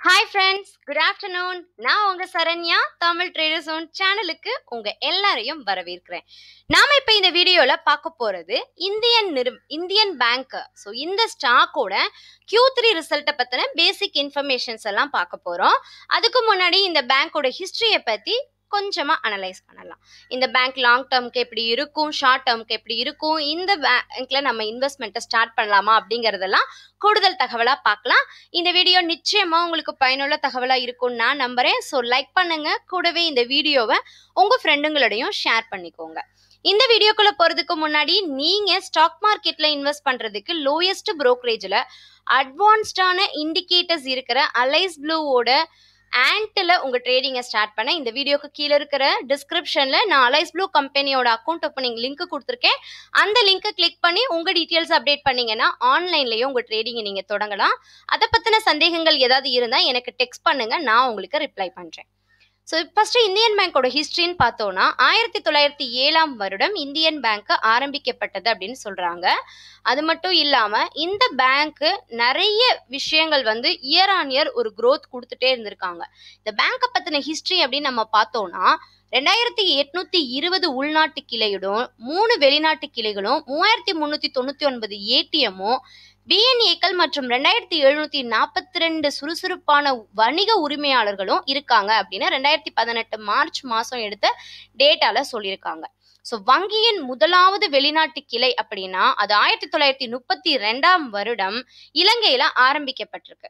hi friends good afternoon நான் உங்க Saranya Tamil trader zone சேனலுக்கு உங்க எல்லாரையும் வரவேற்கிறேன் நாம இப்ப இந்த வீடியோல பார்க்க போறது இந்தியன் நிறு இந்தியன் பேங்க் ஸோ இந்த ஸ்டாக்கோட Q3 த்ரீ ரிசல்ட்டை பத்தின பேசிக் இன்ஃபர்மேஷன்ஸ் எல்லாம் பார்க்க போறோம் அதுக்கு முன்னாடி இந்த பேங்கோட ஹிஸ்டரியை பத்தி கொஞ்சமா அனலைஸ் பண்ணலாம் இந்த பேங்க் லாங் டேர்ம்க்கு எப்படி இருக்கும் ஷார்ட் டேர்ம்க்கு எப்படி இருக்கும் இந்த பேங்க்ல நம்ம இன்வெஸ்ட்மெண்ட்டை ஸ்டார்ட் பண்ணலாமா அப்படிங்கறதெல்லாம் கூடுதல் தகவலா பார்க்கலாம் இந்த வீடியோ நிச்சயமா உங்களுக்கு பயனுள்ள தகவலா இருக்கும்னு நான் நம்புறேன் ஸோ லைக் பண்ணுங்க கூடவே இந்த வீடியோவை உங்க ஃப்ரெண்டுங்களோடையும் ஷேர் பண்ணிக்கோங்க இந்த வீடியோக்குள்ள போறதுக்கு முன்னாடி நீங்க ஸ்டாக் மார்க்கெட்ல இன்வெஸ்ட் பண்றதுக்கு லோயஸ்ட் brokerage-ல அட்வான்ஸ்டான இண்டிகேட்டர்ஸ் இருக்கிற அலைஸ் ப்ளூவோட ஆண்ட்ல உங்க ட்ரேடிங்கை ஸ்டார்ட் பண்ண இந்த வீடியோக்கு கீழே இருக்கிற டிஸ்கிரிப்ஷன்ல நான் அலைஸ் ப்ளூ கம்பெனியோட அக்கௌண்ட் ஓப்பனிங் லிங்க் கொடுத்துருக்கேன் அந்த லிங்கை கிளிக் பண்ணி உங்க டீட்டெயில்ஸ் அப்டேட் பண்ணீங்கன்னா ஆன்லைன்லயும் உங்க ட்ரேடிங்கை நீங்க தொடங்கலாம் அதை பத்தின சந்தேகங்கள் ஏதாவது இருந்தா எனக்கு டெக்ஸ்ட் பண்ணுங்க நான் உங்களுக்கு ரிப்ளை பண்றேன் ஸோ ஃபர்ஸ்ட் இந்தியன் பேங்கோட ஹிஸ்டரின்னு பார்த்தோம்னா ஆயிரத்தி தொள்ளாயிரத்தி ஏழாம் வருடம் இந்தியன் பேங்க் ஆரம்பிக்கப்பட்டது அப்படின்னு சொல்றாங்க அது மட்டும் இல்லாம இந்த பேங்க் நிறைய விஷயங்கள் வந்து இயர் ஆன் இயர் ஒரு growth கொடுத்துட்டே இருந்திருக்காங்க இந்த பேங்கை பத்தின ஹிஸ்டரி அப்படின்னு நம்ம பார்த்தோம்னா ரெண்டாயிரத்தி எட்நூத்தி இருபது உள்நாட்டு கிளையுடன் மூணு வெளிநாட்டு கிளைகளும் மூவாயிரத்தி முன்னூத்தி தொண்ணூத்தி ஒன்பது ஏடிஎம்மும் பிஎன்ஏக்கள் மற்றும் ரெண்டாயிரத்தி எழுநூத்தி நாற்பத்தி ரெண்டு சுறுசுறுப்பான வணிக உரிமையாளர்களும் இருக்காங்க அப்படின்னு ரெண்டாயிரத்தி பதினெட்டு மார்ச் மாசம் எடுத்த டேட்டால சொல்லியிருக்காங்க ஸோ வங்கியின் முதலாவது வெளிநாட்டு கிளை அப்படின்னா அது ஆயிரத்தி தொள்ளாயிரத்தி முப்பத்தி ரெண்டாம் வருடம் இலங்கையில ஆரம்பிக்கப்பட்டிருக்கு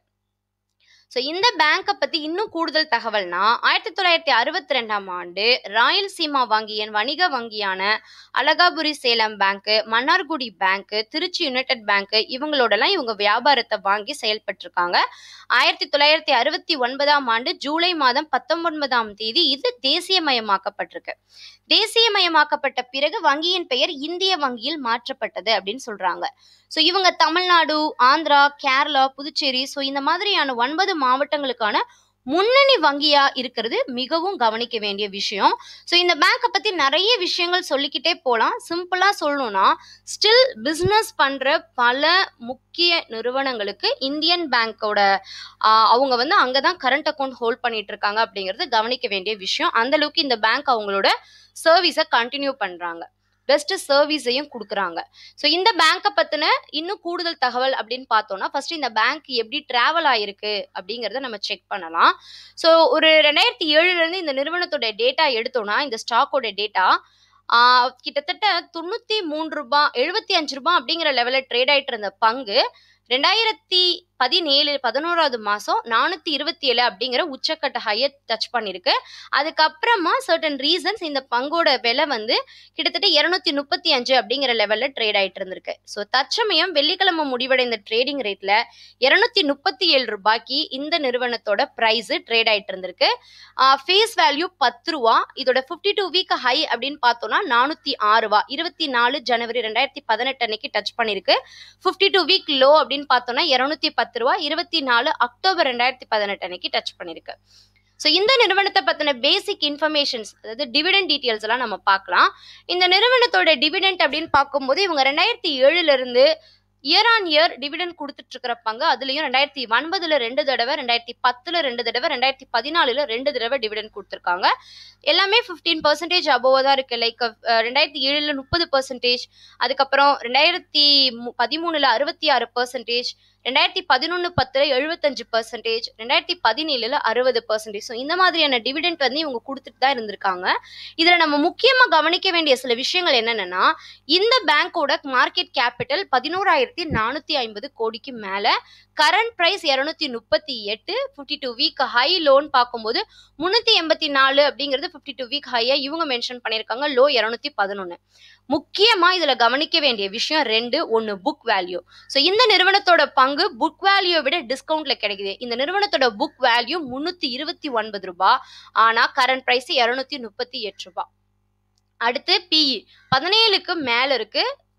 ஸோ இந்த பேங்கை பத்தி இன்னும் கூடுதல் தகவல்னா ஆயிரத்தி தொள்ளாயிரத்தி அறுபத்தி ரெண்டாம் ஆண்டு ராயல்சீமா வங்கியின் வணிக வங்கியான Alagapuri Salem bank Mannargudi bank Tiruchi united bank இவங்களோடலாம் இவங்க வியாபாரத்தை வாங்கி செயல்பட்டிருக்காங்க ஆயிரத்தி தொள்ளாயிரத்தி அறுபத்தி ஒன்பதாம் ஆண்டு ஜூலை மாதம் பத்தொன்பதாம் தேதி இது தேசியமயமாக்கப்பட்டிருக்கு தேசியமயமாக்கப்பட்ட பிறகு வங்கியின் பெயர் இந்திய வங்கியில் மாற்றப்பட்டது அப்படின்னு சொல்றாங்க ஸோ இவங்க தமிழ்நாடு ஆந்திரா கேரளா புதுச்சேரி ஸோ இந்த மாதிரியான ஒன்பது மாவட்டங்களுக்கான முன்னணி வங்கியா இருக்கிறது மிகவும் கவனிக்க வேண்டிய விஷயம் ஸோ இந்த பேங்கை பத்தி நிறைய விஷயங்கள் சொல்லிக்கிட்டே போகலாம் சிம்பிளா சொல்லணும்னா ஸ்டில் பிஸ்னஸ் பண்ற பல முக்கிய நிறுவனங்களுக்கு இந்தியன் பேங்கோட அவங்க வந்து அங்கதான் கரண்ட் அக்கௌண்ட் ஹோல்ட் பண்ணிட்டு இருக்காங்க அப்படிங்கிறது கவனிக்க வேண்டிய விஷயம் அந்த அளவுக்கு இந்த பேங்க் அவங்களோட சர்வீஸை கண்டினியூ பண்றாங்க பெஸ்ட் சர்வீஸையும் கொடுக்குறாங்க ஸோ இந்த பேங்கை பத்தின இன்னும் கூடுதல் தகவல் அப்படின்னு பார்த்தோம்னா ஃபர்ஸ்ட் இந்த பேங்க் எப்படி டிராவல் ஆயிருக்கு அப்படிங்கிறத நம்ம செக் பண்ணலாம் ஸோ ஒரு ரெண்டாயிரத்தி ஏழுல இருந்து இந்த நிறுவனத்தோட டேட்டா எடுத்தோம்னா இந்த ஸ்டாக்கோட டேட்டா கிட்டத்தட்ட தொண்ணூத்தி மூன்று ரூபாய் எழுபத்தி அஞ்சு ரூபாய் அப்படிங்கிற லெவலில் ட்ரேட் ஆயிட்டு இருந்த பங்கு ரெண்டாயிரத்தி பதினேழு பதினோராவது மாசம் நானூத்தி இருபத்தி ஏழு அப்படிங்கிற உச்சக்கட்ட ஹையை டச் பண்ணிருக்கு அதுக்கப்புறமா சர்டன் ரீசன்ஸ் இந்த பங்கோட விலை வந்து கிட்டத்தட்ட இருநூத்தி முப்பத்தி அஞ்சு அப்படிங்கிற லெவல்ல ட்ரேட் ஆயிட்டு இருந்திருக்கு ஸோ தற்சமயம் வெள்ளிக்கிழமை முடிவடைந்த ட்ரேடிங் ரேட்ல இருநூத்தி முப்பத்தி ஏழு ரூபாய்க்கு இந்த நிறுவனத்தோட பிரைஸ் ட்ரேட் ஆயிட்டு இருந்திருக்கு ஃபேஸ் வேல்யூ பத்து ரூபா இதோட ஃபிஃப்டி டூ வீக் ஹை அப்படின்னு பார்த்தோம்னா நானூத்தி ஆறு ரூபா இருபத்தி நாலு ஜனவரி ரெண்டாயிரத்தி பதினெட்டு அன்னைக்கு டச் பண்ணிருக்கு ஃபிஃப்டி டூ வீக் லோ அப்படின்னு பார்த்தோம்னா இருநூத்தி பத்து ரூபா இருபத்தி நாலு அக்டோபர் ரெண்டாயிரத்தி பதினெட்டு அன்னைக்கு டச் பண்ணிருக்கு ஸோ இந்த நிறுவனத்தை பற்றின பேசிக் இன்ஃபர்மேஷன்ஸ் அதாவது டிவிடெண்ட் டீட்டெயில்ஸ் எல்லாம் நம்ம பார்க்கலாம் இந்த நிறுவனத்தோட டிவிடெண்ட் அப்படின்னு பார்க்கும்போது இவங்க ரெண்டாயிரத்தி ஏழுல இருந்து இயர் ஆன் இயர் டிவிடெண்ட் கொடுத்துட்டு இருக்கிற பங்கு அதுலயும் ரெண்டாயிரத்தி ஒன்பதுல ரெண்டு தடவை ரெண்டாயிரத்தி பத்துல ரெண்டு தடவை ரெண்டாயிரத்தி பதினாலுல ரெண்டு தடவை டிவிடெண்ட் கொடுத்துருக்காங்க எல்லாமே ஃபிஃப்டீன் பர்சன்டேஜ் அபோவ் தான் இருக்கு லைக் ரெண்டாயிரத்தி ஏழுல முப்பது பர்சன்டேஜ் அதுக்கப்புறம் ரெண்டாயிரத்தி பதிமூணுல அறுபத்தி ஆறு பர்சன்டேஜ் ரெண்டாயிரத்தி பதினொன்று பத்தில் எழுபத்தஞ்சு பர்சன்டேஜ் ரெண்டாயிரத்தி பதினேழுல அறுபது பர்சன்டேஜ் ஸோ இந்த மாதிரியான டிவிடெண்ட் வந்து இவங்க கொடுத்துட்டு தான் இருந்திருக்காங்க இதில் நம்ம முக்கியமாக கவனிக்க வேண்டிய சில விஷயங்கள் என்னென்னா இந்த பேங்கோட மார்க்கெட் கேபிட்டல் பதினோராயிரத்தி நானூற்றி ஐம்பது கோடிக்கு மேலே கரண்ட் ப்ரைஸ் இரநூத்தி முப்பத்தி எட்டு fifty two week high low பார்க்கும்போது முந்நூற்றி எண்பத்தி நாலு அப்படிங்கிறது ஃபிஃப்டி டூ வீக் ஹையாக இவங்க மென்ஷன் பண்ணியிருக்காங்க லோ இரநூத்தி பதினொன்று முக்கியமாக இதில் கவனிக்க வேண்டிய விஷயம் ரெண்டு ஒன்று புக் வேல்யூ ஸோ இந்த நிறுவனத்தோட பங்கு புக் வேல்யூ விட டிஸ்கவுண்ட்ல கிடைக்குது இந்த நிறுவனத்தோட புக் வேல்யூ முன்னூத்தி இருபத்தி ஒன்பது ரூபாய் ஆனா கரண்ட் பிரைஸ் இருநூத்தி முப்பத்தி எட்டு ரூபாய் அடுத்து பிஇ பதினேழுக்கு மேல இருக்கு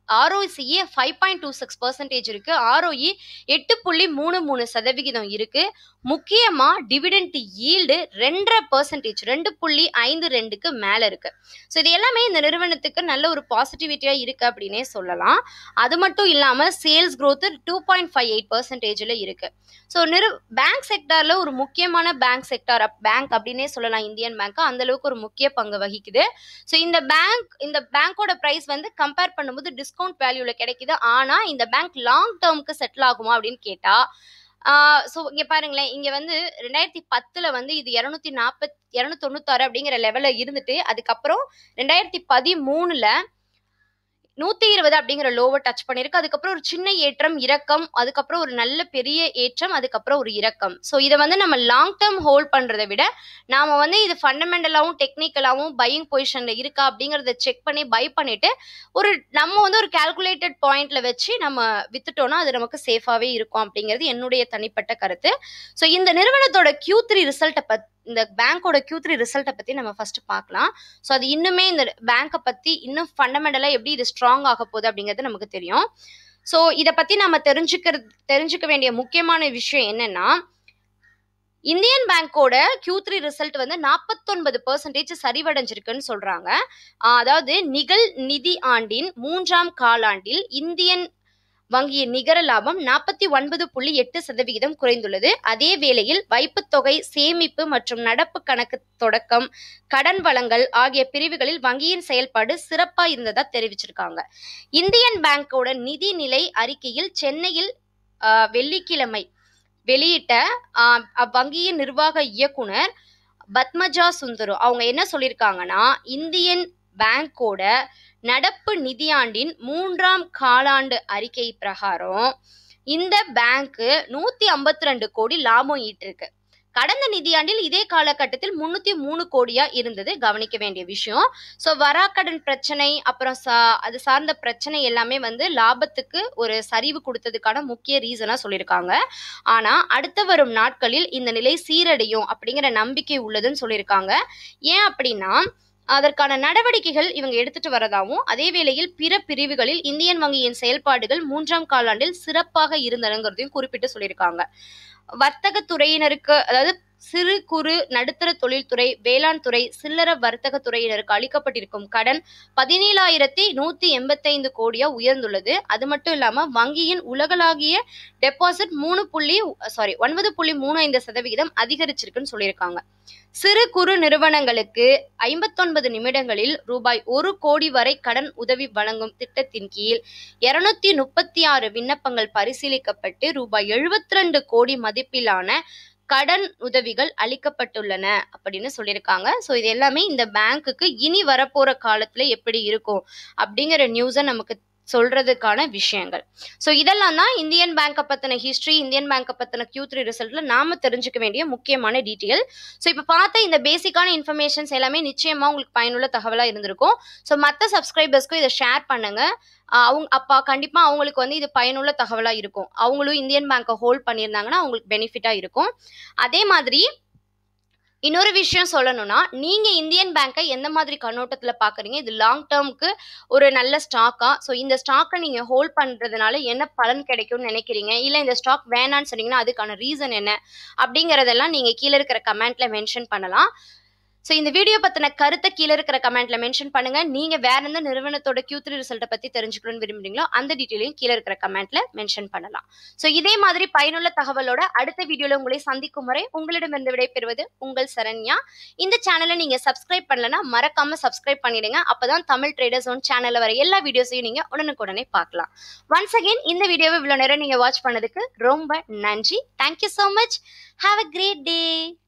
ROCE five point two six percentage இருக்கு ஆர்ஓஇ எட்டு புள்ளி மூணு மூணு சதவிகிதம் இருக்கு முக்கியமா டிவிடெண்ட் ஈல்டு ரெண்டரை பர்சன்டேஜ் ரெண்டு புள்ளி ஐந்து ரெண்டுக்கு மேல இருக்கு ஸோ இது எல்லாமே இந்த நிறுவனத்துக்கு நல்ல ஒரு பாசிட்டிவிட்டியா இருக்கு அப்படின்னே சொல்லலாம் அது மட்டும் இல்லாம sales growth two point five eight பர்சன்டேஜ்ல இருக்கு ஸோ நிறு பேங்க் செக்டார்ல ஒரு முக்கியமான பேங்க் செக்டார் பேங்க் அப்படின்னே சொல்லலாம் இந்தியன் பேங்க் அந்த அளவுக்கு ஒரு முக்கிய பங்கு வகிக்குது ஸோ இந்த பேங்க் இந்த பேங்கோட பிரைஸ் வந்து கம்பேர் பண்ணும்போது டிஸ்கவுண்ட் வேல்யூல கிடைக்குது ஆனா இந்த பேங்க் லாங் டேர்முக்கு செட்டில் ஆகுமா அப்படின்னு கேட்டா ஸோ இங்க பாருங்களேன் இங்க வந்து ரெண்டாயிரத்தி பத்துல வந்து இது இரநூத்தி நாற்பத் இரநூத்தி தொண்ணூத்தாறு அப்படிங்கிற லெவல்ல இருந்துட்டு அதுக்கப்புறம் ரெண்டாயிரத்தி பதிமூணுல நூத்தி இருபது அப்படிங்கிற லோவை டச் பண்ணிருக்கு அதுக்கப்புறம் ஒரு சின்ன ஏற்றம் இறக்கம் அதுக்கப்புறம் ஒரு நல்ல பெரிய ஏற்றம் அதுக்கப்புறம் ஒரு இறக்கம் ஸோ இதை வந்து நம்ம லாங் டேர்ம் ஹோல்ட் பண்றதை விட நாம வந்து இது ஃபண்டமெண்டலாவும் டெக்னிக்கலாவும் பையிங் பொசிஷன்ல இருக்கா அப்படிங்கறத செக் பண்ணி பை பண்ணிட்டு ஒரு நம்ம வந்து ஒரு கால்குலேட்டட் பாயிண்ட்ல வச்சு நம்ம வித்துட்டோம்னா அது நமக்கு சேஃபாவே இருக்கும் அப்படிங்கிறது என்னுடைய தனிப்பட்ட கருத்து ஸோ இந்த நிறுவனத்தோட Q3 த்ரீ ரிசல்ட்டை பத் இந்த பேங்கோட Q3 த்ரீ ரிசல்ட்டை பத்தி நம்ம ஃபர்ஸ்ட் பார்க்கலாம் ஸோ அது இன்னுமே இந்த பேங்கை பத்தி இன்னும் ஃபண்டமெண்டலா எப்படி இது ஸ்ட்ராங் ஆக போகுது அப்படிங்கிறது நமக்கு தெரியும் ஸோ இதை பத்தி நம்ம தெரிஞ்சுக்கிறது தெரிஞ்சுக்க வேண்டிய முக்கியமான விஷயம் என்னன்னா இந்தியன் பேங்கோட Q3 த்ரீ ரிசல்ட் வந்து நாற்பத்தொன்பது பர்சன்டேஜ் சரிவடைஞ்சிருக்குன்னு சொல்றாங்க ஆஹ் அதாவது நிகழ் நிதி ஆண்டின் மூன்றாம் காலாண்டில் இந்தியன் வங்கியின் நிகர லாபம் நாற்பத்தி ஒன்பது புள்ளி எட்டு சதவிகிதம் குறைந்துள்ளது அதே வேளையில் வைப்புத் தொகை சேமிப்பு மற்றும் நடப்பு கணக்கு தொடக்கம் கடன் வழங்கல் ஆகிய பிரிவுகளில் வங்கியின் செயல்பாடு சிறப்பா இருந்ததா தெரிவிச்சிருக்காங்க இந்தியன் பேங்கோட நிதி நிலை அறிக்கையில் சென்னையில் ஆஹ், வெள்ளிக்கிழமை வெளியிட்ட ஆஹ், அவ்வங்கியின் நிர்வாக இயக்குனர் பத்மஜா சுந்தரு அவங்க என்ன சொல்லியிருக்காங்கன்னா இந்தியன் பேங்கோட நடப்பு நிதியாண்டின் மூன்றாம் காலாண்டு அறிக்கை பிரகாரம் இந்த பேங்க் நூத்தி ஐம்பத்தி ரெண்டு கோடி லாபம் ஈட்டிருக்கு கடந்த நிதியாண்டில் இதே காலகட்டத்தில் முன்னூத்தி மூணு கோடியா இருந்தது கவனிக்க வேண்டிய விஷயம் ஸோ வராக்கடன் பிரச்சனை அப்புறம் சா- அது சார்ந்த பிரச்சனை எல்லாமே வந்து லாபத்துக்கு ஒரு சரிவு கொடுத்ததுக்கான முக்கிய ரீசனா சொல்லியிருக்காங்க ஆனா அடுத்து வரும் நாட்களில் இந்த நிலை சீரடையும் அப்படிங்கிற நம்பிக்கை உள்ளதுன்னு சொல்லியிருக்காங்க ஏன் அப்படின்னா அதற்கான நடவடிக்கைகள் இவங்க எடுத்துட்டு வரதாவும் அதே வேளையில் பிற பிரிவுகளில் இந்தியன் வங்கியின் செயல்பாடுகள் மூன்றாம் காலாண்டில் சிறப்பாக இருந்தனங்கிறதையும் குறிப்பிட்டு சொல்லியிருக்காங்க வர்த்தக துறையினருக்கு அதாவது சிறு குறு நடுத்தர தொழில்துறை வேளாண் துறை சில்லறை வர்த்தக துறையினருக்கு அளிக்கப்பட்டிருக்கும் கடன் பதினேழாயிரத்தி நூத்தி எண்பத்தைந்து கோடியா உயர்ந்துள்ளது அது மட்டும் இல்லாம வங்கியின் உலகளாகிய டெபாசிட் மூணு புள்ளி சாரி ஒன்பது புள்ளி மூணு ஐந்து சதவிகிதம் அதிகரிச்சிருக்குன்னு சொல்லியிருக்காங்க சிறு குறு நிறுவனங்களுக்கு ஐம்பத்தொன்பது நிமிடங்களில் ரூபாய் ஒரு கோடி வரை கடன் உதவி வழங்கும் திட்டத்தின் கீழ் இருநூத்தி முப்பத்தி ஆறு விண்ணப்பங்கள் பரிசீலிக்கப்பட்டு ரூபாய் எழுபத்தி ரெண்டு கோடி மதிப்பிலான கடன் உதவிகள் அளிக்கப்பட்டுள்ளன அப்படின்னு சொல்லியிருக்காங்க ஸோ இது எல்லாமே இந்த பேங்க்குக்கு இனி வரப்போற காலத்துல எப்படி இருக்கும் அப்படிங்கிற நியூஸை நமக்கு சொல்றதுக்கான விஷயங்கள் ஸோ இதெல்லாம் தான் இந்தியன் பேங்கை பத்தின ஹிஸ்டரி இந்தியன் பேங்கை பத்தின Q3 த்ரீ ரிசல்ட்ல நாம தெரிஞ்சுக்க வேண்டிய முக்கியமான டீட்டெயில் ஸோ இப்போ பார்த்த இந்த பேசிக்கான இன்ஃபர்மேஷன்ஸ் எல்லாமே நிச்சயமா உங்களுக்கு பயனுள்ள தகவலா இருந்திருக்கும் ஸோ மற்ற சப்ஸ்கிரைபர்ஸ்க்கும் இதை ஷேர் பண்ணுங்க ஆஹ் அவங்க அப்பா கண்டிப்பா அவங்களுக்கு வந்து இது பயனுள்ள தகவலா இருக்கும் அவங்களும் இந்தியன் பேங்கை ஹோல்ட் பண்ணியிருந்தாங்கன்னா அவங்களுக்கு பெனிஃபிட்டா இருக்கும் அதே மாதிரி இன்னொரு விஷயம் சொல்லணும்னா நீங்க இந்தியன் பேங்கை எந்த மாதிரி கண்ணோட்டத்துல பாக்குறீங்க இது லாங் டேர்முக்கு ஒரு நல்ல ஸ்டாக்கா ஸோ இந்த ஸ்டாக்கை நீங்க ஹோல்ட் பண்றதுனால என்ன பலன் கிடைக்கும்னு நினைக்கிறீங்க இல்ல இந்த ஸ்டாக் வேணான்னு சொன்னீங்கன்னா அதுக்கான ரீசன் என்ன அப்படிங்கறதெல்லாம் நீங்க கீழே இருக்கிற கமெண்ட்ல மென்ஷன் பண்ணலாம் ஸோ இந்த வீடியோ பத்தின கருத்தை கீழே இருக்கிற கமெண்ட்ல மென்ஷன் பண்ணுங்க நீங்க வேற எந்த நிறுவனத்தோட Q3 த்ரீ ரிசல்ட்டை பத்தி தெரிஞ்சுக்கணும்னு விரும்புறீங்களோ அந்த டீட்டெயிலையும் கீழே இருக்கிற கமெண்ட்ல மென்ஷன் பண்ணலாம் ஸோ இதே மாதிரி பயனுள்ள தகவலோட அடுத்த வீடியோல உங்களை சந்திக்கும் வரை உங்களிடமிருந்து விடைபெறுவது உங்கள் சரண்யா இந்த சேனலை நீங்க சப்ஸ்கிரைப் பண்ணலனா மறக்காம சப்ஸ்கிரைப் பண்ணிடுங்க அப்பதான் தமிழ் ட்ரேடர்ஸ் ஒன் சேனல்ல வர எல்லா வீடியோஸையும் நீங்க உடனுக்குடனே பார்க்கலாம் ஒன்ஸ் அகைன் இந்த வீடியோவை இவ்வளவு நேரம் நீங்க வாட்ச் பண்ணதுக்கு ரொம்ப நன்றி thank you so much have a great day